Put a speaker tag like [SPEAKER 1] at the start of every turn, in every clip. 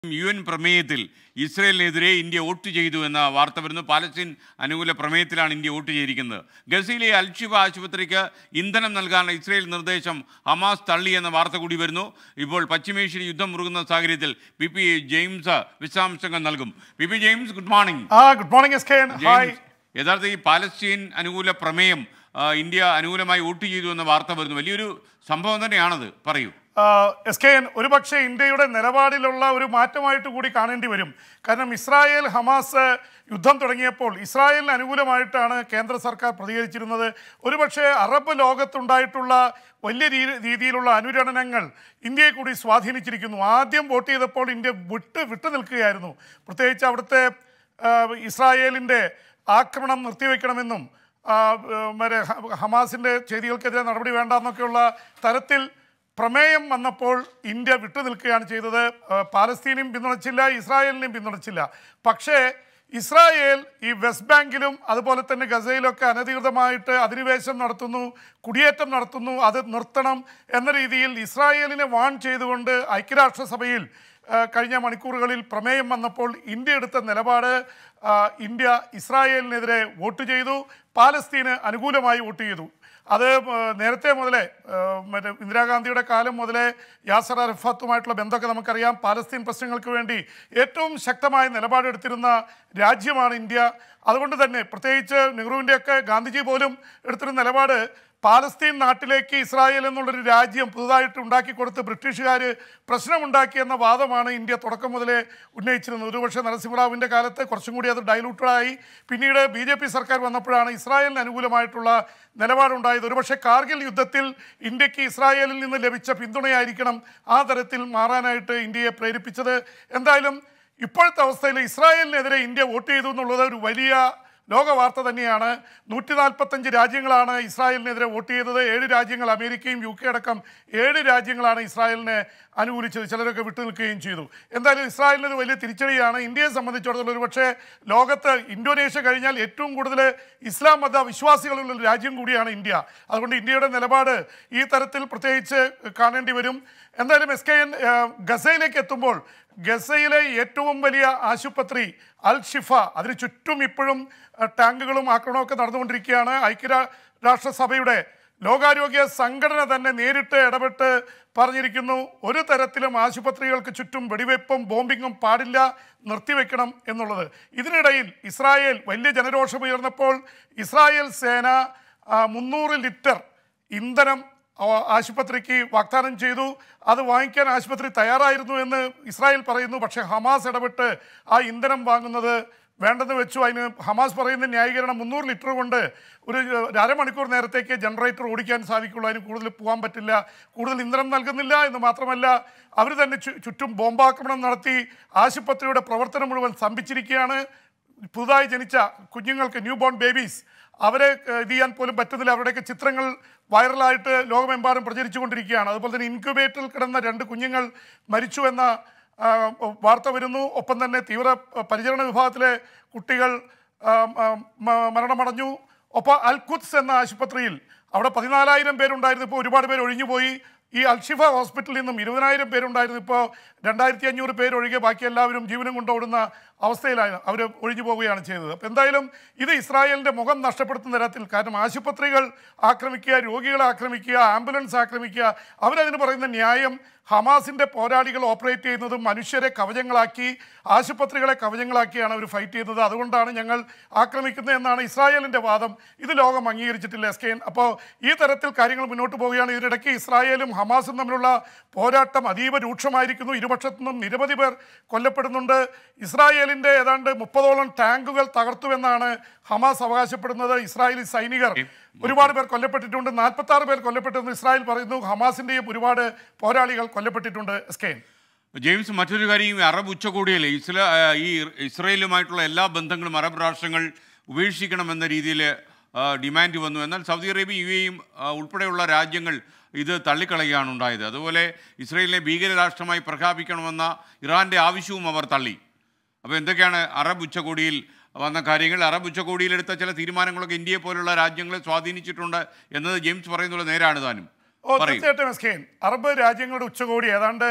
[SPEAKER 1] U N പ്രമേയത്തിൽ ഇസ്രയേലിനെതിരെ India vote ചെയ്തു എന്ന വാർത്ത വരുന്നു പാലസ്തീൻ അനുകൂല പ്രമേയത്തിലാണ് ഇന്ത്യ വോട്ട് ചെയ്തിരിക്കുന്നത് ഗസയിലെ അൽഷിഫ ആശുപത്രിക്ക് ഇന്ധനം നൽകാനുള്ള ഇസ്രയേൽ നിർദ്ദേശം ഹമാസ് തള്ളി എന്ന വാർത്ത കൂടി വരുന്നു ഇപ്പോൾ പശ്ചിമേഷ്യയിൽ യുദ്ധം മുറുകുന്ന സാഹചര്യത്തിൽ പി പി ജെയിംസ് വിശദാംശങ്ങൾ നൽകും P P James good morning
[SPEAKER 2] ആ good morning S K hi
[SPEAKER 1] James, യഥാർത്ഥ ഈ പാലസ്തീൻ അനുകൂല പ്രമേയം ആ, ഇന്ത്യ അനുകൂലമായി വോട്ട് ചെയ്തു എന്ന വാർത്ത വരുന്നു വലിയൊരു സംഭവം തന്നെയാണത് പറയൂ
[SPEAKER 2] എസ് കെ എൻ ഒരുപക്ഷെ ഇന്ത്യയുടെ നിലപാടിലുള്ള ഒരു മാറ്റമായിട്ട് കൂടി കാണേണ്ടി വരും കാരണം ഇസ്രായേൽ ഹമാസ് യുദ്ധം തുടങ്ങിയപ്പോൾ ഇസ്രായേലിന് അനുകൂലമായിട്ടാണ് കേന്ദ്ര സർക്കാർ പ്രതികരിച്ചിരുന്നത് ഒരുപക്ഷെ അറബ് ലോകത്തുണ്ടായിട്ടുള്ള വലിയ രീ- രീതിയിലുള്ള അനുരണനങ്ങൾ ഇന്ത്യയെ കൂടി സ്വാധീനിച്ചിരിക്കുന്നു ആദ്യം വോട്ട് ചെയ്തപ്പോൾ ഇന്ത്യ വിട്ട് വിട്ടു നിൽക്കുകയായിരുന്നു പ്രത്യേകിച്ച് അവിടുത്തെ ആ, ഇസ്രായേലിൻ്റെ ആക്രമണം നിർത്തിവെക്കണമെന്നും ആ, ആ, മറ്റേ ഹ- ഹമാസിൻ്റെ ചെയ്തികൾക്കെതിരെ നടപടി വേണ്ടെന്നൊക്കെയുള്ള തരത്തിൽ പ്രമേയം വന്നപ്പോൾ ഇന്ത്യ വിട്ടുനിൽക്കുകയാണ് ചെയ്തത് ആ, പാലസ്തീനെയും പിന്തുണച്ചില്ല ഇസ്രായേലിനെയും പിന്തുണച്ചില്ല പക്ഷേ ഇസ്രായേൽ ഈ വെസ്റ്റ് ബാങ്കിലും അതുപോലെ തന്നെ ഗസയിലൊക്കെ അനധികൃതമായിട്ട് അധിനിവേശം നടത്തുന്നു കുടിയേറ്റം നടത്തുന്നു അത് നിർത്തണം എന്ന രീതിയിൽ ഇസ്രായേലിനെ വാൺ ചെയ്തുകൊണ്ട് ഐക്യരാഷ്ട്രസഭയിൽ ആ, കഴിഞ്ഞ മണിക്കൂറുകളിൽ പ്രമേയം വന്നപ്പോൾ ഇന്ത്യ എടുത്ത നിലപാട് ആ, ഇന്ത്യ ഇസ്രായേലിനെതിരെ വോട്ട് ചെയ്തു പാലസ്തീന് അനുകൂലമായി വോട്ട് ചെയ്തു അത് ആ, നേരത്തെ മുതലേ ആ, മറ്റേ ഇന്ദിരാഗാന്ധിയുടെ കാലം മുതലേ യാസർ അറഫാത്തുമായിട്ടുള്ള ബന്ധമൊക്കെ നമുക്കറിയാം പാലസ്തീൻ പ്രശ്നങ്ങൾക്ക് വേണ്ടി ഏറ്റവും ശക്തമായ നിലപാടെടുത്തിരുന്ന രാജ്യമാണ് ഇന്ത്യ അതുകൊണ്ട് തന്നെ പ്രത്യേകിച്ച് നെഹ്റുവിൻ്റെയൊക്കെ ഗാന്ധിജി പോലും എടുത്തിരുന്ന നിലപാട് പാലസ്തീൻ നാട്ടിലേക്ക് ഇസ്രായേൽ എന്നുള്ളൊരു രാജ്യം പുതുതായിട്ട് ഉണ്ടാക്കി കൊടുത്ത് ബ്രിട്ടീഷുകാർ പ്രശ്നമുണ്ടാക്കി എന്ന വാദമാണ് ഇന്ത്യ തുടക്കം മുതലേ ഉന്നയിച്ചിരുന്നത് ഒരുപക്ഷെ നരസിംഹറാവുവിൻ്റെ കാലത്ത് കുറച്ചും കൂടി അത് ഡൈലൂട്ടഡായി പിന്നീട് ബി ജെ പി സർക്കാർ വന്നപ്പോഴാണ് ഇസ്രായേലിന് അനുകൂലമായിട്ടുള്ള നിലപാടുണ്ടായത് ഒരുപക്ഷെ കാർഗിൽ യുദ്ധത്തിൽ ഇന്ത്യക്ക് ഇസ്രായേലിൽ നിന്ന് ലഭിച്ച പിന്തുണയായിരിക്കണം ആ തരത്തിൽ മാറാനായിട്ട് ഇന്ത്യയെ പ്രേരിപ്പിച്ചത് എന്തായാലും ഇപ്പോഴത്തെ അവസ്ഥയിൽ ഇസ്രായേലിനെതിരെ ഇന്ത്യ വോട്ട് ചെയ്തു എന്നുള്ളത് ഒരു വലിയ ലോക വാർത്ത തന്നെയാണ് നൂറ്റി നാൽപ്പത്തഞ്ച് രാജ്യങ്ങളാണ് ഇസ്രായേലിനെതിരെ വോട്ട് ചെയ്തത് ഏഴ് രാജ്യങ്ങൾ അമേരിക്കയും യു കെ അടക്കം ഏഴ് രാജ്യങ്ങളാണ് ഇസ്രായേലിനെ അനുകൂലിച്ചത് ചിലരൊക്കെ വിട്ടു നിൽക്കുകയും ചെയ്തു എന്തായാലും ഇസ്രായേലിന് ഒരു വലിയ തിരിച്ചടിയാണ് ഇന്ത്യയെ സംബന്ധിച്ചിടത്തോളം ഒരുപക്ഷെ ലോകത്ത് ഇന്തോനേഷ്യ കഴിഞ്ഞാൽ ഏറ്റവും കൂടുതൽ ഇസ്ലാം മത വിശ്വാസികളുള്ള ഒരു രാജ്യം കൂടിയാണ് ഇന്ത്യ അതുകൊണ്ട് ഇന്ത്യയുടെ നിലപാട് ഈ തരത്തിൽ പ്രത്യേകിച്ച് കാണേണ്ടി വരും എന്തായാലും എസ് കെ എൻ ഗസയിലേക്ക് എത്തുമ്പോൾ ഗസയിലെ ഏറ്റവും വലിയ ആശുപത്രി അൽ ഷിഫ അതിന് ചുറ്റും ഇപ്പോഴും അഹ്, ടാങ്കുകളും ആക്രമണമൊക്കെ നടന്നുകൊണ്ടിരിക്കുകയാണ് ഐക്യരാഷ്ട്രസഭയുടെ ലോകാരോഗ്യ സംഘടന തന്നെ നേരിട്ട് ഇടപെട്ട് പറഞ്ഞിരിക്കുന്നു ഒരു തരത്തിലും ആശുപത്രികൾക്ക് ചുറ്റും വെടിവെപ്പും ബോംബിങ്ങും പാടില്ല നിർത്തിവെക്കണം എന്നുള്ളത് ഇതിനിടയിൽ ഇസ്രായേൽ വലിയ ജനരോഷം ഉയർന്നപ്പോൾ ഇസ്രായേൽ സേന ആ, മുന്നൂറ് ലിറ്റർ ഇന്ധനം ആ- ആശുപത്രിക്ക് വാഗ്ദാനം ചെയ്തു അത് വാങ്ങിക്കാൻ ആശുപത്രി തയ്യാറായിരുന്നു എന്ന് ഇസ്രായേൽ പറയുന്നു പക്ഷേ ഹമാസ് ഇടപെട്ട് ആ ഇന്ധനം വാങ്ങുന്നത് വേണ്ടെന്ന് വെച്ചു അതിന് ഹമാസ് പറയുന്ന ന്യായീകരണം മുന്നൂറ് ലിറ്റർ കൊണ്ട് ഒരു ഒരു അരമണിക്കൂർ നേരത്തേക്ക് ജനറേറ്റർ ഓടിക്കാൻ സാധിക്കുള്ളൂ അതിന് കൂടുതൽ പോകാൻ പറ്റില്ല കൂടുതൽ ഇന്ധനം നൽകുന്നില്ല എന്ന് മാത്രമല്ല അവർ തന്നെ ചു- ചുറ്റും ബോംബാക്രമണം നടത്തി ആശുപത്രിയുടെ പ്രവർത്തനം മുഴുവൻ സ്തംഭിച്ചിരിക്കുകയാണ് പുതുതായി ജനിച്ച കുഞ്ഞുങ്ങൾക്ക് ന്യൂ ബോൺ ബേബീസ് അവരെ ഏഹ്, ഇത് ചെയ്യാൻ പോലും പറ്റുന്നില്ല അവരുടെയൊക്കെ ചിത്രങ്ങൾ വൈറലായിട്ട് ലോകമെമ്പാടും പ്രചരിച്ചുകൊണ്ടിരിക്കുകയാണ് അതുപോലെ തന്നെ ഇൻക്യുബേറ്ററിൽ കിടന്ന രണ്ട് കുഞ്ഞുങ്ങൾ മരിച്ചു എന്ന ആ, വാർത്ത വരുന്നു ഒപ്പം തന്നെ തീവ്ര പരിചരണ വിഭാഗത്തിലെ കുട്ടികൾ ആ, ആ, മ- മരണമടഞ്ഞു ഒപ്പം അൽഖുദ്സ് എന്ന ആശുപത്രിയിൽ അവിടെ പതിനാലായിരം പേരുണ്ടായിരുന്നു ഇപ്പോൾ ഒരുപാട് പേര് ഒഴിഞ്ഞുപോയി ഈ അൽഷിഫ ഹോസ്പിറ്റലിൽ നിന്നും ഇരുപതിനായിരം പേരുണ്ടായിരുന്നു ഇപ്പോൾ രണ്ടായിരത്തി അഞ്ഞൂറ് പേര് ഒഴികെ ബാക്കി എല്ലാവരും ജീവനും കൊണ്ടോടുന്ന അവസ്ഥയിലാണ് അവർ ഒഴിഞ്ഞു പോവുകയാണ് ചെയ്തത് അപ്പോൾ എന്തായാലും ഇത് ഇസ്രായേലിൻ്റെ മുഖം നഷ്ടപ്പെടുത്തുന്ന തരത്തിൽ കാരണം ആശുപത്രികൾ ആക്രമിക്കുക രോഗികളെ ആക്രമിക്കുക ആംബുലൻസ് ആക്രമിക്കുക അവരതിന് പറയുന്ന ന്യായം ഹമാസിൻ്റെ പോരാളികൾ ഓപ്പറേറ്റ് ചെയ്യുന്നതും മനുഷ്യരെ കവചങ്ങളാക്കി ആശുപത്രികളെ കവചങ്ങളാക്കിയാണ് അവർ ഫൈറ്റ് ചെയ്യുന്നത് അതുകൊണ്ടാണ് ഞങ്ങൾ ആക്രമിക്കുന്നത് എന്നാണ് ഇസ്രായേലിൻ്റെ വാദം ഇത് ലോകം അംഗീകരിച്ചിട്ടില്ല എസ് കെ അപ്പോൾ ഈ തരത്തിൽ കാര്യങ്ങൾ മുന്നോട്ട് പോവുകയാണ് ഇതിനിടയ്ക്ക് ഇസ്രായേലും ഹമാസും തമ്മിലുള്ള പോരാട്ടം അതീവ രൂക്ഷമായിരിക്കുന്നു ഇരുപക്ഷത്തു നിന്നും നിരവധി പേർ കൊല്ലപ്പെടുന്നുണ്ട് ഇസ്രായേലിൻ്റെ ഏതാണ്ട് മുപ്പതോളം ടാങ്കുകൾ തകർത്തുവെന്നാണ് ഹമാസ് അവകാശപ്പെടുന്നത് ഇസ്രായേലി സൈനികർ ഒരുപാട് പേർ കൊല്ലപ്പെട്ടിട്ടുണ്ട് നാൽപ്പത്തി ആറ് പേർ കൊല്ലപ്പെട്ടെന്ന് ഇസ്രായേൽ പറയുന്നു ഹമാസിൻ്റെയും ഒരുപാട് പോരാളികൾ കൊല്ലപ്പെട്ടിട്ടുണ്ട് എസ് കെ
[SPEAKER 1] ജെയിംസ് മറ്റൊരു കാര്യം ഈ അറബ് ഉച്ചകോടിയിൽ ഇസ്രാ ആ, ഈ ഇസ്രയേലുമായിട്ടുള്ള എല്ലാ ബന്ധങ്ങളും അറബ് രാഷ്ട്രങ്ങൾ ഉപേക്ഷിക്കണമെന്ന രീതിയിൽ ആ, ഡിമാൻഡ് വന്നു എന്നാൽ സൗദി അറേബ്യ യു എയും ആ, ഉൾപ്പെടെയുള്ള രാജ്യങ്ങൾ ഇത് തള്ളിക്കളയുകയാണ് ഉണ്ടായത് അതുപോലെ ഇസ്രയേലിനെ ഭീകര രാഷ്ട്രമായി പ്രഖ്യാപിക്കണമെന്ന ഇറാൻ്റെ ആവശ്യവും അവർ തള്ളി അപ്പോൾ എന്തൊക്കെയാണ് അറബ് ഉച്ചകോടിയിൽ വന്ന കാര്യങ്ങൾ അറബ് ഉച്ചകോടിയിൽ എടുത്ത ചില തീരുമാനങ്ങളൊക്കെ ഇന്ത്യയെ പോലുള്ള രാജ്യങ്ങളെ സ്വാധീനിച്ചിട്ടുണ്ട് എന്നത് ജെയിംസ് പറയുന്നത് നേരാണ് താനും
[SPEAKER 2] ഓ
[SPEAKER 1] പറയൂ
[SPEAKER 2] തീർച്ചയായിട്ടും എസ് കെ അറബ് രാജ്യങ്ങളുടെ ഉച്ചകോടി ഏതാണ്ട്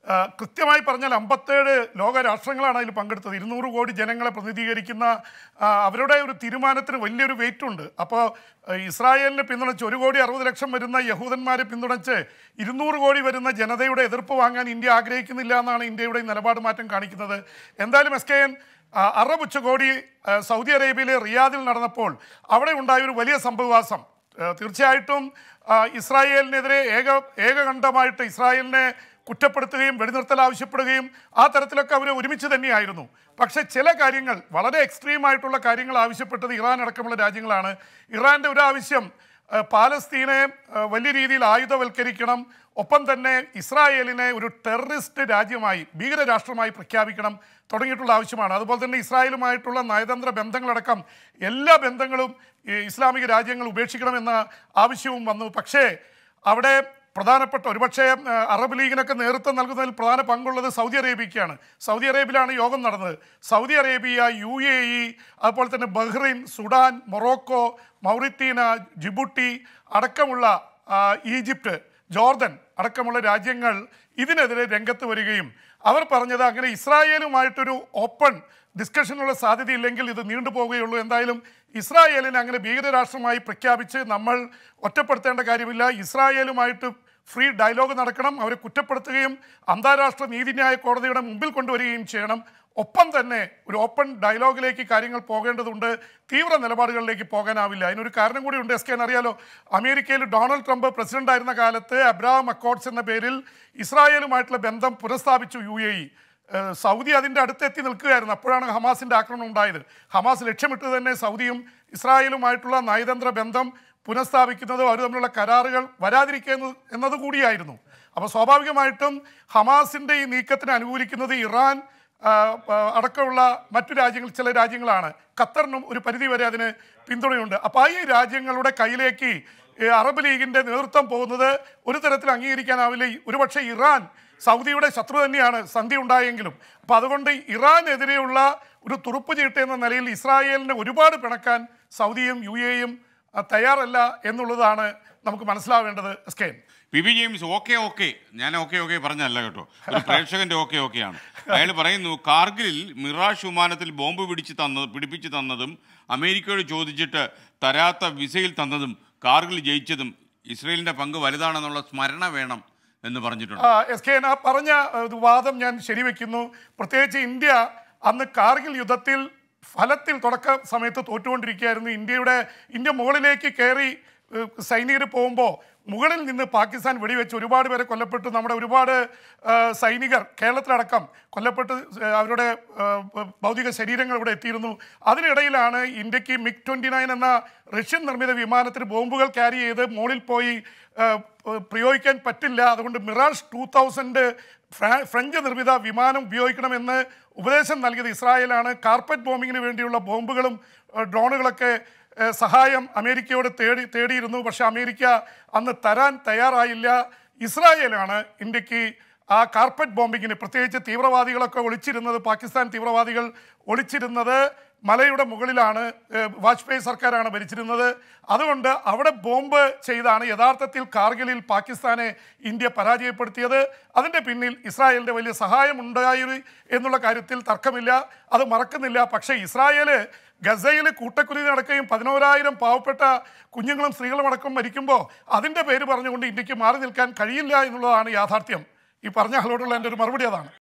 [SPEAKER 2] ആ, കൃത്യമായി പറഞ്ഞാൽ അമ്പത്തേഴ് ലോക രാഷ്ട്രങ്ങളാണ് അതിൽ പങ്കെടുത്തത് ഇരുന്നൂറ് കോടി ജനങ്ങളെ പ്രതിനിധീകരിക്കുന്ന ആ, അവരുടെ ഒരു തീരുമാനത്തിന് വലിയൊരു വെയിറ്റ് ഉണ്ട് അപ്പോൾ ഇസ്രായേലിനെ പിന്തുണച്ച് ഒരു കോടി അറുപത് ലക്ഷം വരുന്ന യഹൂദന്മാരെ പിന്തുണച്ച് ഇരുന്നൂറ് കോടി വരുന്ന ജനതയുടെ എതിർപ്പ് വാങ്ങാൻ ഇന്ത്യ ആഗ്രഹിക്കുന്നില്ല എന്നാണ് ഇന്ത്യയുടെ ഈ നിലപാട് മാറ്റം കാണിക്കുന്നത് എന്തായാലും എസ് കെ എൻ ആ, അറബ് ഉച്ചകോടി ആ, സൗദി അറേബ്യയിലെ റിയാദിൽ നടന്നപ്പോൾ അവിടെ ഉണ്ടായ ഒരു വലിയ സംഭവവാസം ആ, തീർച്ചയായിട്ടും ആ, ഇസ്രായേലിനെതിരെ ഏക ഏകകണ്ഠമായിട്ട് ഇസ്രായേലിനെ കുറ്റപ്പെടുത്തുകയും വെടിനിർത്തൽ ആവശ്യപ്പെടുകയും ആ തരത്തിലൊക്കെ അവർ ഒരുമിച്ച് തന്നെയായിരുന്നു പക്ഷേ ചില കാര്യങ്ങൾ വളരെ എക്സ്ട്രീം ആയിട്ടുള്ള കാര്യങ്ങൾ ആവശ്യപ്പെട്ടത് ഇറാൻ അടക്കമുള്ള രാജ്യങ്ങളാണ് ഇറാൻ്റെ ഒരു ആവശ്യം ആ, പാലസ്തീനെ ആ, വലിയ രീതിയിൽ ആയുധവൽക്കരിക്കണം ഒപ്പം തന്നെ ഇസ്രായേലിനെ ഒരു ടെററിസ്റ്റ് രാജ്യമായി ഭീകര രാഷ്ട്രമായി പ്രഖ്യാപിക്കണം തുടങ്ങിയിട്ടുള്ള ആവശ്യമാണ് അതുപോലെ തന്നെ ഇസ്രായേലുമായിട്ടുള്ള നയതന്ത്ര ബന്ധങ്ങളടക്കം എല്ലാ ബന്ധങ്ങളും ഈ ഇസ്ലാമിക രാജ്യങ്ങൾ ഉപേക്ഷിക്കണമെന്ന ആവശ്യവും വന്നു പക്ഷേ അവിടെ പ്രധാനപ്പെട്ട ഒരുപക്ഷെ ആ, അറബ് ലീഗിനൊക്കെ നേതൃത്വം നൽകുന്നതിൽ പ്രധാന പങ്കുള്ളത് സൗദി അറേബ്യയ്ക്കാണ് സൗദി അറേബ്യയിലാണ് യോഗം നടന്നത് Saudi Arabia U A E അതുപോലെ തന്നെ Bahrain Sudan Morocco Mauritania Djibouti അടക്കമുള്ള ആ, ഈജിപ്റ്റ് ജോർദൻ അടക്കമുള്ള രാജ്യങ്ങൾ ഇതിനെതിരെ രംഗത്ത് വരികയും അവർ പറഞ്ഞത് അങ്ങനെ ഇസ്രായേലുമായിട്ടൊരു ഓപ്പൺ ഡിസ്കഷനുള്ള സാധ്യതയില്ലെങ്കിൽ ഇത് നീണ്ടുപോവുകയുള്ളൂ എന്തായാലും ഇസ്രായേലിനെ അങ്ങനെ ഭീകരരാഷ്ട്രമായി പ്രഖ്യാപിച്ച് നമ്മൾ ഒറ്റപ്പെടുത്തേണ്ട കാര്യമില്ല ഇസ്രായേലുമായിട്ട് ഫ്രീ ഡയലോഗ് നടക്കണം അവരെ കുറ്റപ്പെടുത്തുകയും അന്താരാഷ്ട്ര നീതിന്യായ കോടതിയുടെ മുമ്പിൽ കൊണ്ടുവരികയും ചെയ്യണം ഒപ്പം തന്നെ ഒരു ഓപ്പൺ ഡയലോഗിലേക്ക് കാര്യങ്ങൾ പോകേണ്ടതുണ്ട് തീവ്ര നിലപാടുകളിലേക്ക് പോകാനാവില്ല അതിനൊരു കാരണം കൂടി ഉണ്ട് എസ് കെ അറിയാലോ അമേരിക്കയിൽ ഡൊണാൾഡ് ട്രംപ് പ്രസിഡന്റ് ആയിരുന്ന കാലത്ത് അബ്രാം അക്കോർഡ്സ് എന്ന പേരിൽ ഇസ്രായേലുമായിട്ടുള്ള ബന്ധം പുനഃസ്ഥാപിച്ചു യു എ ഇ ഏഹ് സൗദി അതിൻ്റെ അടുത്തെത്തി നിൽക്കുകയായിരുന്നു അപ്പോഴാണ് ഹമാസിൻ്റെ ആക്രമണം ഉണ്ടായത് ഹമാസ് ലക്ഷ്യമിട്ട് തന്നെ സൗദിയും ഇസ്രായേലുമായിട്ടുള്ള നയതന്ത്ര ബന്ധം പുനഃസ്ഥാപിക്കുന്നതും അവർ തമ്മിലുള്ള കരാറുകൾ വരാതിരിക്കുന്നത് എന്നതുകൂടിയായിരുന്നു അപ്പോൾ സ്വാഭാവികമായിട്ടും ഹമാസിൻ്റെ ഈ നീക്കത്തിന് അനുകൂലിക്കുന്നത് ഇറാൻ ആ, ആ, അടക്കമുള്ള മറ്റു രാജ്യങ്ങൾ ചില രാജ്യങ്ങളാണ് ഖത്തറിനും ഒരു പരിധി വരെ അതിന് പിന്തുണയുണ്ട് അപ്പോൾ ഈ രാജ്യങ്ങളുടെ കയ്യിലേക്ക് ഈ അറബ് ലീഗിൻ്റെ നേതൃത്വം പോകുന്നത് ഒരു തരത്തിൽ അംഗീകരിക്കാനാവില്ല ഒരുപക്ഷെ ഇറാൻ സൗദിയുടെ ശത്രു തന്നെയാണ് സന്ധി ഉണ്ടായെങ്കിലും അപ്പോൾ അതുകൊണ്ട് ഇറാനെതിരെയുള്ള ഒരു തുറുപ്പ് ചീട്ട് എന്ന നിലയിൽ ഇസ്രായേലിനെ ഒരുപാട് പിണക്കാൻ സൗദിയും യു എയും തയ്യാറല്ല എന്നുള്ളതാണ് നമുക്ക് മനസ്സിലാവേണ്ടത് S K
[SPEAKER 1] P B James okay okay ഞാൻ ഓക്കെ ഓക്കെ പറഞ്ഞല്ല കേട്ടോ ഒരു പ്രേക്ഷകന്റെ ഓക്കെ ഓക്കെയാണ് അയാൾ പറയുന്നു കാർഗിലിൽ മിറാഷ് വിമാനത്തിൽ ബോംബ് പിടിച്ച് തന്നത് പിടിപ്പിച്ച് തന്നതും അമേരിക്കയോട് ചോദിച്ചിട്ട് തരാത്ത വിസയിൽ തന്നതും കാർഗിൽ ജയിച്ചതും ഇസ്രയേലിന്റെ പങ്ക് വലുതാണെന്നുള്ള സ്മരണ വേണം എന്ന് പറഞ്ഞിട്ടുണ്ട്
[SPEAKER 2] ആ, എസ് കെ ആ പറഞ്ഞ ഒരു വാദം ഞാൻ ശരിവെക്കുന്നു പ്രത്യേകിച്ച് ഇന്ത്യ അന്ന് കാർഗിൽ യുദ്ധത്തിൽ ഫലത്തിൽ തുടക്ക സമയത്ത് തോറ്റുകൊണ്ടിരിക്കുകയായിരുന്നു ഇന്ത്യയുടെ ഇന്ത്യ മുകളിലേക്ക് കയറി ഏഹ്, സൈനികർ പോകുമ്പോൾ മുകളിൽ നിന്ന് പാകിസ്ഥാൻ വെടിവെച്ച് ഒരുപാട് പേരെ കൊല്ലപ്പെട്ടു നമ്മുടെ ഒരുപാട് ആ, സൈനികർ കേരളത്തിലടക്കം കൊല്ലപ്പെട്ട് ഏഹ്, അവരുടെ ഏഹ്, ഭൗതിക ശരീരങ്ങൾ ഇവിടെ എത്തിയിരുന്നു അതിനിടയിലാണ് ഇന്ത്യക്ക് മിഗ് ട്വൻറ്റി നയൻ എന്ന റഷ്യൻ നിർമ്മിത വിമാനത്തിന് ബോംബുകൾ ക്യാരി ചെയ്ത് മുകളിൽ പോയി ഏഹ്, ഏഹ്, പ്രയോഗിക്കാൻ പറ്റില്ല അതുകൊണ്ട് മിറാഷ് ടൂ തൗസൻഡ് ഫ്രഞ്ച് നിർമ്മിത വിമാനം ഉപയോഗിക്കണമെന്ന് ഉപദേശം നൽകിയത് ഇസ്രായേലാണ് കാർപ്പറ്റ് ബോംബിങ്ങിന് വേണ്ടിയുള്ള ബോംബുകളും ഏഹ്, ഡ്രോണുകളൊക്കെ ഏഹ്, സഹായം അമേരിക്കയോട് തേടി തേടിയിരുന്നു പക്ഷേ അമേരിക്ക അന്ന് തരാൻ തയ്യാറായില്ല ഇസ്രായേലാണ് ഇന്ത്യക്ക് ആ കാർപ്പറ്റ് ബോംബിങ്ങിന് പ്രത്യേകിച്ച് തീവ്രവാദികളൊക്കെ ഒളിച്ചിരുന്നത് പാകിസ്ഥാൻ തീവ്രവാദികൾ ഒളിച്ചിരുന്നത് മലയുടെ മുകളിലാണ് ഏഹ്, വാജ്പേയി സർക്കാരാണ് ഭരിച്ചിരുന്നത് അതുകൊണ്ട് അവിടെ ബോംബ് ചെയ്താണ് യഥാർത്ഥത്തിൽ കാർഗിലിൽ പാകിസ്ഥാനെ ഇന്ത്യ പരാജയപ്പെടുത്തിയത് അതിൻ്റെ പിന്നിൽ ഇസ്രായേലിൻ്റെ വലിയ സഹായം ഉണ്ടായി എന്നുള്ള കാര്യത്തിൽ തർക്കമില്ല അത് മറക്കുന്നില്ല പക്ഷേ ഇസ്രായേല് ഗസയിൽ കൂട്ടക്കുരുതി നടക്കുകയും പതിനോരായിരം പാവപ്പെട്ട കുഞ്ഞുങ്ങളും സ്ത്രീകളും അടക്കം മരിക്കുമ്പോൾ അതിൻ്റെ പേര് പറഞ്ഞുകൊണ്ട് ഇന്ത്യക്ക് മാറി നിൽക്കാൻ കഴിയില്ല എന്നുള്ളതാണ് യാഥാർത്ഥ്യം ഈ പറഞ്ഞ ആളോടുള്ള എൻ്റെ ഒരു മറുപടി അതാണ്